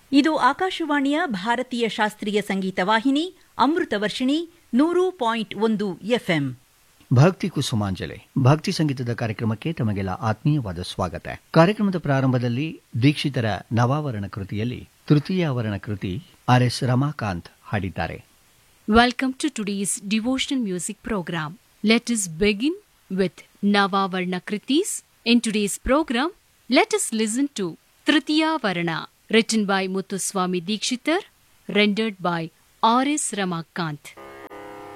ಇದು ಆಕಾಶವಾಣಿಯ ಭಾರತೀಯ ಶಾಸ್ತ್ರೀಯ ಸಂಗೀತ ವಾಹಿನಿ ಅಮೃತ ವರ್ಷಿಣಿ ನೂರು ಪಾಯಿಂಟ್ ಒಂದು ಎಫ್ಎಂ ಭಕ್ತಿ ಕುಸುಮಾಂಜಲಿ ಭಕ್ತಿ ಸಂಗೀತದ ಕಾರ್ಯಕ್ರಮಕ್ಕೆ ತಮಗೆಲ್ಲ ಆತ್ಮೀಯವಾದ ಸ್ವಾಗತ ಕಾರ್ಯಕ್ರಮದ ಪ್ರಾರಂಭದಲ್ಲಿ ದೀಕ್ಷಿತರ ನವಾವರಣ ಕೃತಿಯಲ್ಲಿ ತೃತೀಯ ಅವರಣ ಕೃತಿ ಆರ್ ಎಸ್ ರಮಾಕಾಂತ್ ಹಾಡಿದ್ದಾರೆ Welcome to today's devotional music program. Let us begin with Navavarna Kritis. In today's program, let us listen to Tritiya Varna, written by Muthuswami Dikshitar, rendered by R.S. Ramakant.